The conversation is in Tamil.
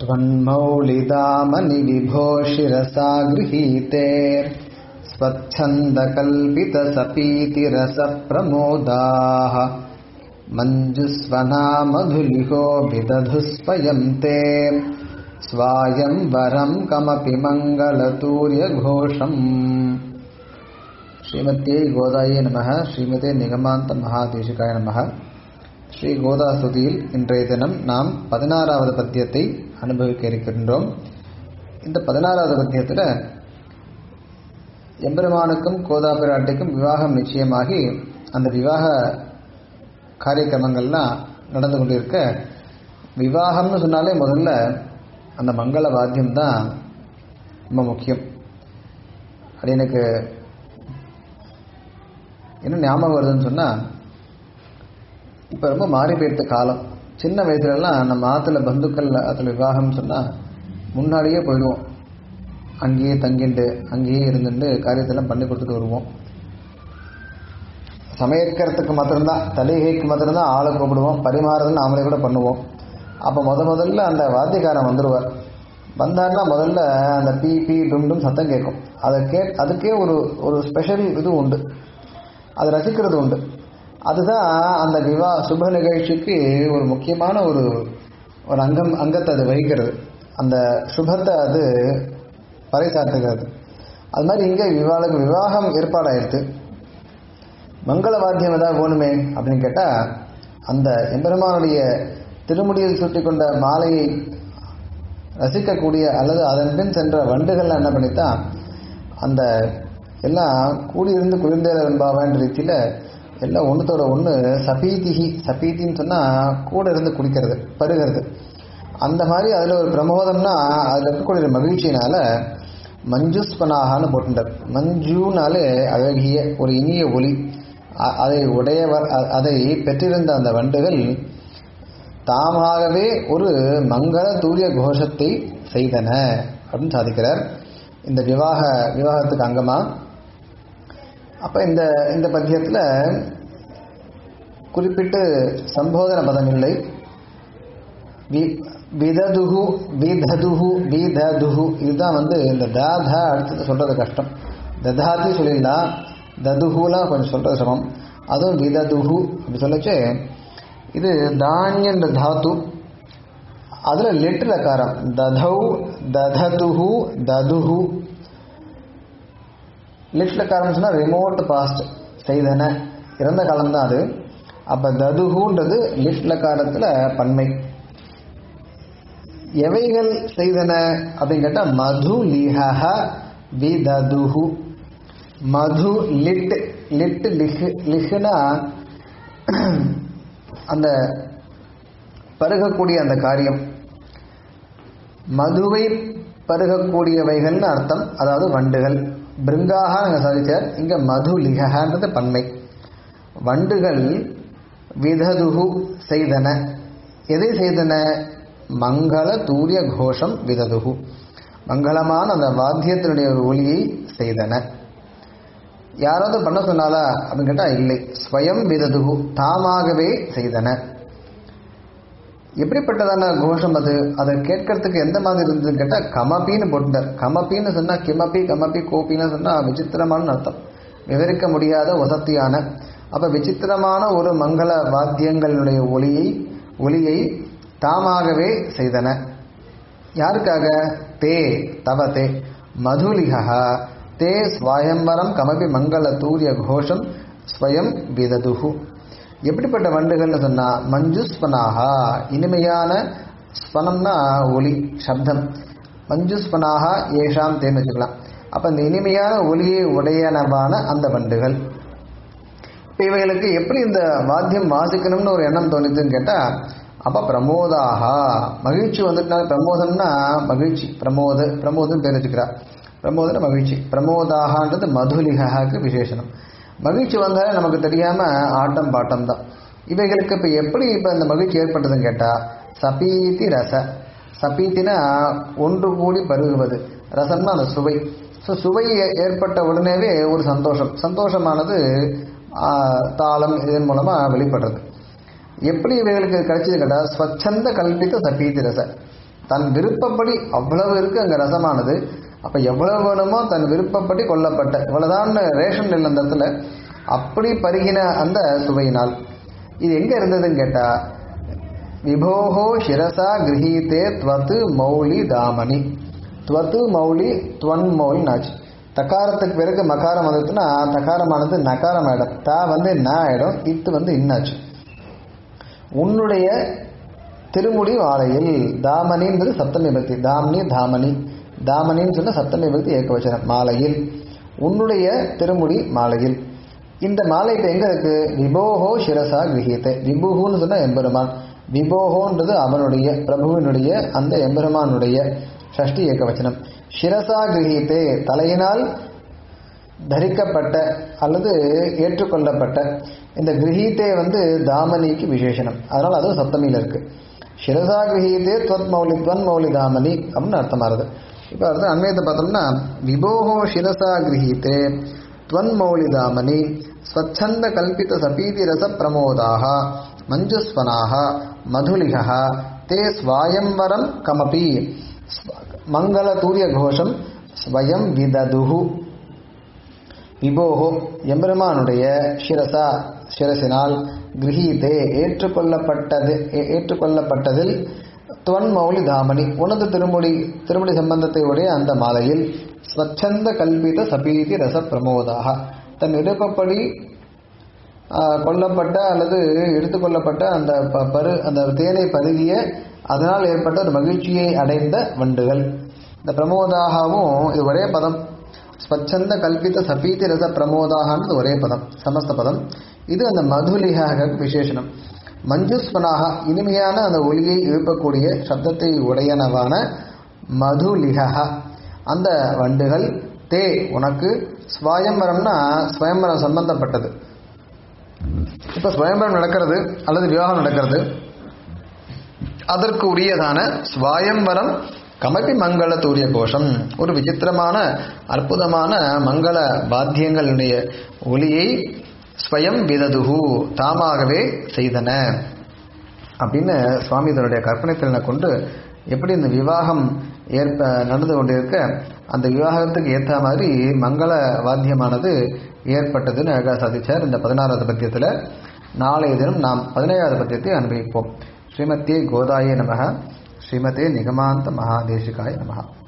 त्वन्मौलिदामनिविभो शिरसा गृहीते स्वच्छन्दकल्पितसपीतिरसप्रमोदाः मञ्जुस्वना मधुलिहो विदधुस्वयं ते स्वायंवरं कमपि मङ्गलतूर्यघोषम् ஸ்ரீமத்தியை கோதாயே நமக ஸ்ரீமதே நிகமாந்த மகாதேசிகாய நமக ஸ்ரீ கோதா ஸ்துதியில் இன்றைய தினம் நாம் பதினாறாவது பத்தியத்தை அனுபவிக்க இருக்கின்றோம் இந்த பதினாறாவது பத்தியத்தில் எம்பெருமானுக்கும் கோதா பிராட்டிக்கும் விவாகம் நிச்சயமாகி அந்த விவாக காரியக்கிரமங்கள்லாம் நடந்து கொண்டிருக்க விவாகம்னு சொன்னாலே முதல்ல அந்த மங்கள வாத்தியம் தான் ரொம்ப முக்கியம் அது எனக்கு என்ன ஞாபகம் வருதுன்னு சொன்னால் இப்போ ரொம்ப மாறி போயிடுத்த காலம் சின்ன வயசுலலாம் நம்ம ஆற்றுல பந்துக்கள் அதில் விவாகம்னு சொன்னால் முன்னாடியே போயிடுவோம் அங்கேயே தங்கிண்டு அங்கேயே இருந்துட்டு காரியத்தெல்லாம் பண்ணி கொடுத்துட்டு வருவோம் சமைக்கிறதுக்கு மாத்திரம்தான் தலிகைக்கு மாத்திரம்தான் ஆளை கூப்பிடுவோம் பரிமாறுறது நாமளே கூட பண்ணுவோம் அப்போ முத முதல்ல அந்த வாத்தியக்காரன் வந்துடுவார் வந்தார்னா முதல்ல அந்த பீ பீ டும் டும் சத்தம் கேட்கும் அதை கே அதுக்கே ஒரு ஒரு ஸ்பெஷல் இது உண்டு அதை ரசிக்கிறது உண்டு அதுதான் அந்த விவா சுப நிகழ்ச்சிக்கு ஒரு முக்கியமான ஒரு ஒரு அங்கம் அங்கத்தை அது வகிக்கிறது அந்த சுபத்தை அது பறைசாற்றுகிறது அது மாதிரி இங்கே விவாளுக்கு விவாகம் ஏற்பாடாயிருது மங்கள வாத்தியம் ஏதாவது வேணுமே அப்படின்னு கேட்டால் அந்த எம்பெருமானுடைய திருமுடியில் சுட்டி கொண்ட மாலையை ரசிக்கக்கூடிய அல்லது அதன் பின் சென்ற வண்டுகள்லாம் என்ன பண்ணித்தான் அந்த எல்லாம் கூடியிருந்து குளிர்ந்தேற வெண்பாவான்ற ரீதியில் எல்லாம் ஒன்றுத்தோட ஒன்று சபீதிகி சபீதின்னு சொன்னால் கூட இருந்து குடிக்கிறது பருகிறது அந்த மாதிரி அதில் ஒரு பிரமோதம்னா அதில் இருக்கக்கூடிய மகிழ்ச்சியினால மஞ்சுஸ்பனாகான்னு போட்டுட்டார் மஞ்சுனாலே அழகிய ஒரு இனிய ஒளி அதை உடையவர் அதை பெற்றிருந்த அந்த வண்டுகள் தாமாகவே ஒரு மங்கள தூரிய கோஷத்தை செய்தன அப்படின்னு சாதிக்கிறார் இந்த விவாக விவாகத்துக்கு அங்கமா அப்போ இந்த இந்த பத்தியத்தில் குறிப்பிட்டு சம்போதன பதம் இல்லை விததுகு விததுகு விததுகு இதுதான் வந்து இந்த தாத அடுத்தது சொல்றது கஷ்டம் ததாதி சொல்லிடலாம் ததுகுலாம் கொஞ்சம் சொல்றது சிரமம் அதுவும் விததுகு அப்படி சொல்லச்சு இது தானியன்ற தாத்து அதில் லிட்டில் அக்காரம் ததௌ தததுஹு ததுஹு லிட்டில் அக்காரம் சொன்னால் ரிமோட் பாஸ்ட் செய்தன இறந்த காலம்தான் அது அப்போ ததுஹுன்றது லிட்டில் அக்காரத்தில் பன்மை எவைகள் செய்தன அப்படின்னு கேட்டால் மது லிஹ விததுஹு மது லிட் லிட் லிஹு லிஹுனா அந்த பருகக்கூடிய அந்த காரியம் மதுவை பருகக்கூடியவைகள்னு அர்த்தம் அதாவது வண்டுகள் பிருங்காக நாங்கள் சாதிச்சார் இங்கே மது லிகன்றது பன்மை வண்டுகள் விததுகு செய்தன எதை செய்தன மங்கள தூரிய கோஷம் விததுகு மங்களமான அந்த வாத்தியத்தினுடைய ஒரு ஒளியை செய்தன யாராவது பண்ண சொன்னாலா அப்படின்னு கேட்டால் இல்லை ஸ்வயம் விததுகு தாமாகவே செய்தன எப்படிப்பட்டதான கோஷம் அது அதை கேட்கறதுக்கு எந்த மாதிரி இருந்ததுன்னு கேட்டால் கமப்பின்னு போட்டார் கமப்பின்னு சொன்னால் கிமப்பி கமப்பி கோப்பின்னு சொன்னால் விசித்திரமான அர்த்தம் விவரிக்க முடியாத வசத்தியான அப்போ விசித்திரமான ஒரு மங்கள வாத்தியங்களுடைய ஒளியை ஒளியை தாமாகவே செய்தன யாருக்காக தே தவ தே மதுலிகா தே ஸ்வயம்பரம் கமபி மங்கள தூரிய கோஷம் ஸ்வயம் விததுகு எப்படிப்பட்ட வண்டுகள்னு சொன்னால் மஞ்சுஸ்பனாகா இனிமையான ஸ்பனம்னா ஒலி சப்தம் மஞ்சுஸ்பனாகா ஏஷாம் தேன்னு வச்சுக்கலாம் அப்போ இந்த இனிமையான ஒலியை உடையனவான அந்த வண்டுகள் இப்போ இவைகளுக்கு எப்படி இந்த வாத்தியம் வாசிக்கணும்னு ஒரு எண்ணம் தோணுதுன்னு கேட்டால் அப்போ பிரமோதாகா மகிழ்ச்சி வந்துட்டுனால பிரமோதம்னா மகிழ்ச்சி பிரமோத பிரமோதம் பேர் வச்சுக்கிறா பிரமோதன மகிழ்ச்சி பிரமோதாகான்றது மதுலிகாக்கு விசேஷனம் மகிழ்ச்சி வந்தாலே நமக்கு தெரியாமல் ஆட்டம் பாட்டம் தான் இவைகளுக்கு இப்போ எப்படி இப்போ இந்த மகிழ்ச்சி ஏற்பட்டதுன்னு கேட்டால் சபீதி ரச சபீத்தினா ஒன்று கூடி பருகுவது ரசம்னா அந்த சுவை ஸோ சுவை ஏ- ஏற்பட்ட உடனேவே ஒரு சந்தோஷம் சந்தோஷமானது ஆ, தாளம் இதன் மூலமாக வெளிப்படுறது எப்படி இவைகளுக்கு கிடைச்சது கேட்டால் ஸ்வச்சந்த கல்பித்த சபீதி ரச தன் விருப்பப்படி அவ்வளவு இருக்கு அங்க ரசமானது அப்ப எவ்வளவு வேணுமோ தன் விருப்பப்படி கொல்லப்பட்ட இவ்வளவுதான் ரேஷன் இல்லை அந்த இடத்துல அப்படி பருகின அந்த சுவையினால் இது எங்க இருந்ததுன்னு கேட்டா விபோகோ சிரசா கிரகீதே துவத்து மௌலி தாமணி துவத்து மௌலி துவன் மௌலி நாச்சு தக்காரத்துக்கு பிறகு மகாரம் வந்துச்சுன்னா தக்காரமானது நகாரம் ஆயிடும் தா வந்து ந ஆயிடும் இத்து வந்து இன்னாச்சு உன்னுடைய திருமுடி வாழையில் தாமணின்றது சப்தமி பக்தி தாமனி தாமணி தாமணின்னு சொன்ன சப்தமி பக்தி ஏகவச்சனம் மாலையில் உன்னுடைய திருமுடி மாலையில் இந்த மாலை இப்ப எங்க இருக்கு விபோகோ சிரசா கிரகியத்தை விபுகுன்னு சொன்னா எம்பெருமான் விபோகோன்றது அவனுடைய பிரபுவினுடைய அந்த எம்பெருமானுடைய ஷஷ்டி ஏகவச்சனம் சிரசா கிரகித்தே தலையினால் தரிக்கப்பட்ட அல்லது ஏற்றுக்கொள்ளப்பட்ட இந்த கிரகீத்தே வந்து தாமனிக்கு விசேஷனம் அதனால அதுவும் சப்தமியில் இருக்கு சிரசா கிரகீத்தே துவத் மௌலி துவன் மௌலி தாமனி அப்படின்னு அர்த்தமாகுது இப்போ அர்த்தம் அண்மையத்தை பார்த்தோம்னா விபோகோ சிரசா கிரகீத்தே துவன் மௌலி தாமனி ஸ்வச்சந்த கல்பித சபீதி ரச பிரமோதாக மஞ்சுஸ்வனாக மதுலிகா தே ஸ்வாயம்வரம் கமபி மங்கள தூரிய கோஷம் ஸ்வயம் விததுஹு விபோகோ எம்பெருமானுடைய சிரசா சிரசினால் கிரகீதே ஏற்றுக்கொள்ளப்பட்டது ஏ- ஏற்றுக்கொள்ளப்பட்டதில் துவன் மௌலி தாமணி உனது திருமுடி திருமுடி சம்பந்தத்தை உடைய அந்த மாலையில் ஸ்வச்சந்த கல்பித சபீதி ரச பிரமோதாக தன் விருப்பப்படி ஆ, கொல்லப்பட்ட அல்லது எடுத்துக்கொள்ளப்பட்ட அந்த ப- பரு அந்த தேனை பருகிய அதனால் ஏற்பட்ட ஒரு மகிழ்ச்சியை அடைந்த வண்டுகள் இந்த பிரமோதாகவும் இது ஒரே பதம் ஸ்வச்சந்த கல்பித சபீதி ரச பிரமோதாகன்றது ஒரே பதம் சமஸ்த பதம் இது அந்த மதுலிகாக விசேஷனம் மஞ்சுஸ்வனாக இனிமையான அந்த ஒலியை எழுப்பக்கூடிய சப்தத்தை உடையனவான மதுலிகா அந்த வண்டுகள் தே உனக்கு ஸ்வயம்பரம்னா ஸ்வயம்பரம் சம்பந்தப்பட்டது இப்ப ஸ்வயம்பரம் நடக்கிறது அல்லது விவாகம் நடக்கிறது அதற்கு உரியதான ஸ்வயம்பரம் கமபி மங்கள தூரிய கோஷம் ஒரு விசித்திரமான அற்புதமான மங்கள வாத்தியங்களுடைய ஒலியை ஸ்வயம் விததுகு தாமாகவே செய்தன அப்படின்னு சுவாமி தன்னுடைய கற்பனை திறனை கொண்டு எப்படி இந்த விவாகம் ஏற்ப நடந்து கொண்டிருக்க அந்த விவாகத்துக்கு ஏற்ற மாதிரி மங்கள வாத்தியமானது ஏற்பட்டதுன்னு அழகாக சாதிச்சார் இந்த பதினாறாவது பத்தியத்தில் நாளைய தினம் நாம் பதினேழாவது பத்தியத்தை அனுபவிப்போம் ஸ்ரீமத்தியே கோதாயே நமக ஸ்ரீமதே நிகமாந்த மகாதேசிகாய நமகா